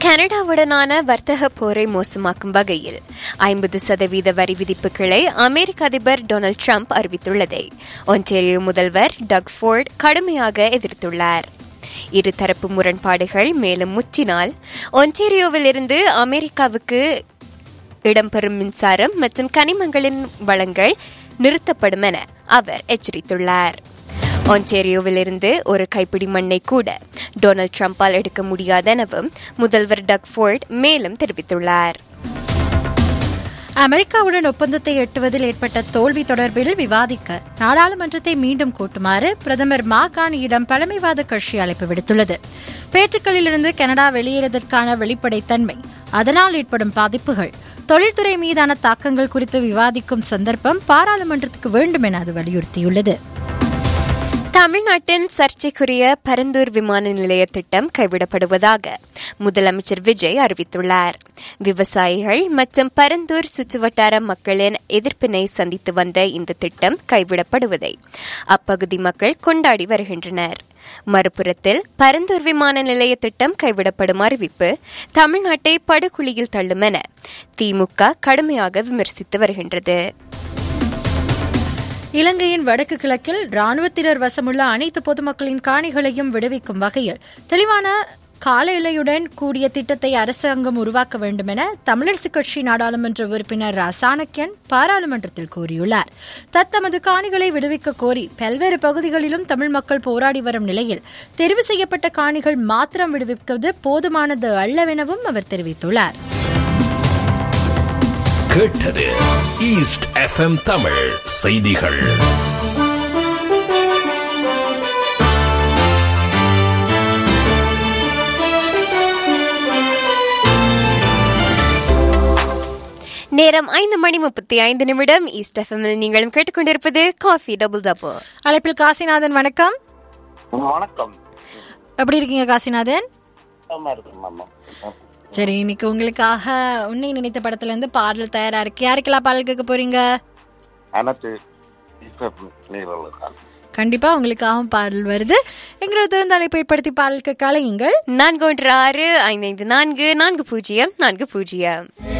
கனடாவுடனான வர்த்தக போரை மோசமாக்கும் வகையில் ஐம்பது சதவீத வரி விதிப்புகளை அமெரிக்க அதிபர் டொனால்டு ட்ரம்ப் அறிவித்துள்ளதை ஒன்டேரியோ முதல்வர் டக் ஃபோர்ட் கடுமையாக எதிர்த்துள்ளார் இருதரப்பு முரண்பாடுகள் மேலும் முற்றினால் ஒன்டேரியோவிலிருந்து அமெரிக்காவுக்கு இடம்பெறும் மின்சாரம் மற்றும் கனிமங்களின் வளங்கள் நிறுத்தப்படும் என அவர் எச்சரித்துள்ளார் ஒன்டேரியோவிலிருந்து ஒரு கைப்பிடி மண்ணை கூட டொனால்டு ட்ரம்பால் எடுக்க முடியாதெனவும் முதல்வர் டக் ஃபோர்ட் மேலும் தெரிவித்துள்ளார் அமெரிக்காவுடன் ஒப்பந்தத்தை எட்டுவதில் ஏற்பட்ட தோல்வி தொடர்பில் விவாதிக்க நாடாளுமன்றத்தை மீண்டும் கூட்டுமாறு பிரதமர் மாகாணியிடம் பழமைவாத கட்சி அழைப்பு விடுத்துள்ளது பேச்சுக்களிலிருந்து கனடா வெளியேறதற்கான வெளிப்படைத்தன்மை அதனால் ஏற்படும் பாதிப்புகள் தொழில்துறை மீதான தாக்கங்கள் குறித்து விவாதிக்கும் சந்தர்ப்பம் பாராளுமன்றத்துக்கு வேண்டும் என அது வலியுறுத்தியுள்ளது தமிழ்நாட்டின் சர்ச்சைக்குரிய பரந்தூர் விமான நிலைய திட்டம் கைவிடப்படுவதாக முதலமைச்சர் விஜய் அறிவித்துள்ளார் விவசாயிகள் மற்றும் பரந்தூர் சுற்றுவட்டார மக்களின் எதிர்ப்பினை சந்தித்து வந்த இந்த திட்டம் கைவிடப்படுவதை அப்பகுதி மக்கள் கொண்டாடி வருகின்றனர் மறுபுறத்தில் பரந்தூர் விமான நிலைய திட்டம் கைவிடப்படும் அறிவிப்பு தமிழ்நாட்டை படுகுழியில் தள்ளும் என திமுக கடுமையாக விமர்சித்து வருகின்றது இலங்கையின் வடக்கு கிழக்கில் ராணுவத்தினர் வசமுள்ள அனைத்து பொதுமக்களின் காணிகளையும் விடுவிக்கும் வகையில் தெளிவான கால எல்லையுடன் கூடிய திட்டத்தை அரசாங்கம் உருவாக்க வேண்டும் என தமிழரசுக் கட்சி நாடாளுமன்ற உறுப்பினர் ரா சாணக்கியன் பாராளுமன்றத்தில் கூறியுள்ளார் தத்தமது காணிகளை விடுவிக்க கோரி பல்வேறு பகுதிகளிலும் தமிழ் மக்கள் போராடி வரும் நிலையில் தெரிவு செய்யப்பட்ட காணிகள் மாத்திரம் விடுவிப்பது போதுமானது அல்லவெனவும் அவர் தெரிவித்துள்ளார் கேட்டது ஈஸ்ட் எஃப்எம் தமிழ் செய்திகள் நேரம் ஐந்து மணி முப்பத்தி ஐந்து நிமிடம் ஈஸ்ட் எஃப்எம்மில் நீங்களும் கேட்டுக்கொண்டிருப்பது காஃபி டபுள் டபுள் அழைப்பில் காசிநாதன் வணக்கம் வணக்கம் எப்படி இருக்கீங்க காசிநாதன் சுத்தமா இருக்கு மாமா சரி இன்னைக்கு உங்களுக்காக உன்னை நினைத்த படத்துல இருந்து பாடல் தயாரா இருக்கு யாருக்கெல்லாம் பாடல் கேட்க போறீங்க அனைத்து நீர்களுக்கான கண்டிப்பா உங்களுக்காகவும் பாடல் வருது எங்களோட திறந்த அழைப்பை ஏற்படுத்தி பாடல் கேட்க அழையுங்கள் நான்கு ஒன்று ஆறு ஐந்து ஐந்து நான்கு நான்கு பூஜ்ஜியம் நான்கு பூஜ்ஜியம்